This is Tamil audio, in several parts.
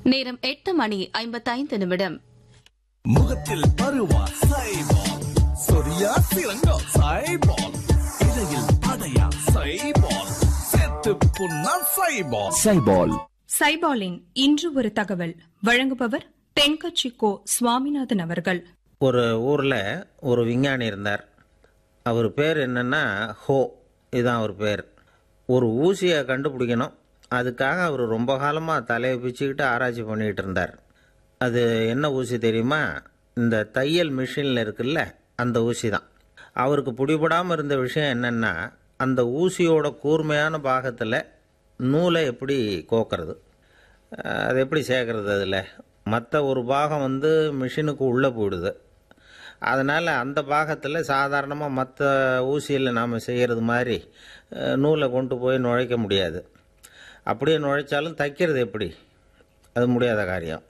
நேரம் எட்டு மணி ஐம்பத்தைந்து நிமிடம் முகத்தில் பருவா சைபால் சொரியா சிறங்கா சைபால் இடையில் படையா சைபால் செத்து புண்ணா சைபால் சைபால் சைபாலின் இன்று ஒரு தகவல் வழங்குபவர் தென்கட்சி கோ சுவாமிநாதன் அவர்கள் ஒரு ஊரில் ஒரு விஞ்ஞானி இருந்தார் அவர் பேர் என்னன்னா ஹோ இதுதான் அவர் பேர் ஒரு ஊசியை கண்டுபிடிக்கணும் அதுக்காக அவர் ரொம்ப காலமாக தலையை பிச்சுக்கிட்டு ஆராய்ச்சி பண்ணிக்கிட்டு இருந்தார் அது என்ன ஊசி தெரியுமா இந்த தையல் மிஷினில் இருக்குல்ல அந்த ஊசி தான் அவருக்கு பிடிபடாமல் இருந்த விஷயம் என்னென்னா அந்த ஊசியோட கூர்மையான பாகத்தில் நூலை எப்படி கோக்கிறது அஹ் அது எப்படி சேர்க்கறது அதில் மற்ற ஒரு பாகம் வந்து மிஷினுக்கு உள்ளே போயிடுது அதனால் அந்த பாகத்தில் சாதாரணமாக மற்ற ஊசியில் நாம் செய்கிறது மாதிரி அஹ், நூலை கொண்டு போய் நுழைக்க முடியாது அப்படியே நுழைச்சாலும் தைக்கிறது எப்படி அது முடியாத காரியம்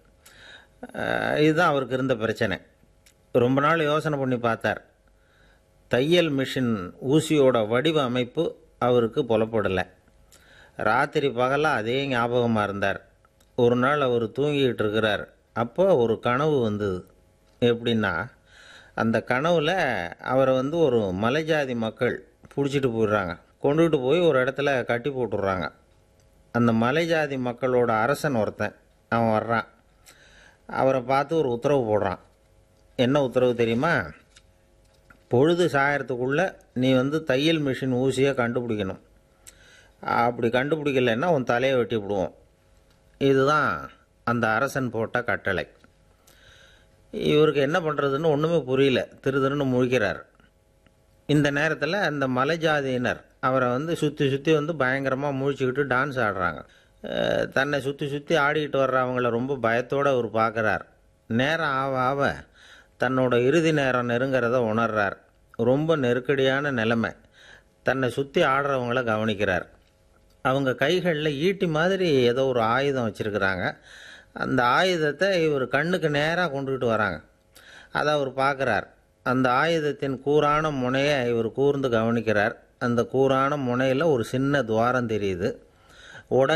அஹ், இதுதான் அவருக்கு இருந்த பிரச்சனை ரொம்ப நாள் யோசனை பண்ணி பார்த்தார் தையல் மிஷின் ஊசியோட வடிவ அமைப்பு அவருக்கு புலப்படலை ராத்திரி பகலாக அதே ஞாபகமாக இருந்தார் ஒரு நாள் அவர் தூங்கிக்கிட்டு இருக்கிறார் அப்போ ஒரு கனவு வந்தது எப்படின்னா அந்த கனவுல அவரை வந்து ஒரு மலைஜாதி மக்கள் பிடிச்சிட்டு போயிடுறாங்க கொண்டுகிட்டு போய் ஒரு இடத்துல கட்டி போட்டுடுறாங்க அந்த மலைஜாதி மக்களோட அரசன் ஒருத்தன் அவன் வர்றான் அவரை பார்த்து ஒரு உத்தரவு போடுறான் என்ன உத்தரவு தெரியுமா பொழுது சாயறதுக்குள்ளே நீ வந்து தையல் மிஷின் ஊசியை கண்டுபிடிக்கணும் அப்படி கண்டுபிடிக்கலைன்னா உன் தலையை வெட்டி விடுவோம் இதுதான் அந்த அரசன் போட்ட கட்டளை இவருக்கு என்ன பண்ணுறதுன்னு ஒன்றுமே புரியல திரு திருன்னு முழிக்கிறார் இந்த நேரத்தில் அந்த மலைஜாதியினர் அவரை வந்து சுற்றி சுற்றி வந்து பயங்கரமாக முழிச்சுக்கிட்டு டான்ஸ் ஆடுறாங்க அஹ் தன்னை சுற்றி சுற்றி ஆடிக்கிட்டு வர்றவங்கள ரொம்ப பயத்தோடு அவர் பார்க்குறார் நேரம் ஆவ ஆவ தன்னோட இறுதி நேரம் நெருங்கிறத உணர்றார் ரொம்ப நெருக்கடியான நிலைமை தன்னை சுற்றி ஆடுறவங்கள கவனிக்கிறார் அவங்க கைகளில் ஈட்டி மாதிரி ஏதோ ஒரு ஆயுதம் வச்சுருக்கிறாங்க அந்த ஆயுதத்தை இவர் கண்ணுக்கு நேராக கொண்டுகிட்டு வராங்க அதை அவர் பார்க்குறார் அந்த ஆயுதத்தின் கூரான முனையை இவர் கூர்ந்து கவனிக்கிறார் அந்த கூரான முனையில் ஒரு சின்ன துவாரம் தெரியுது உடனே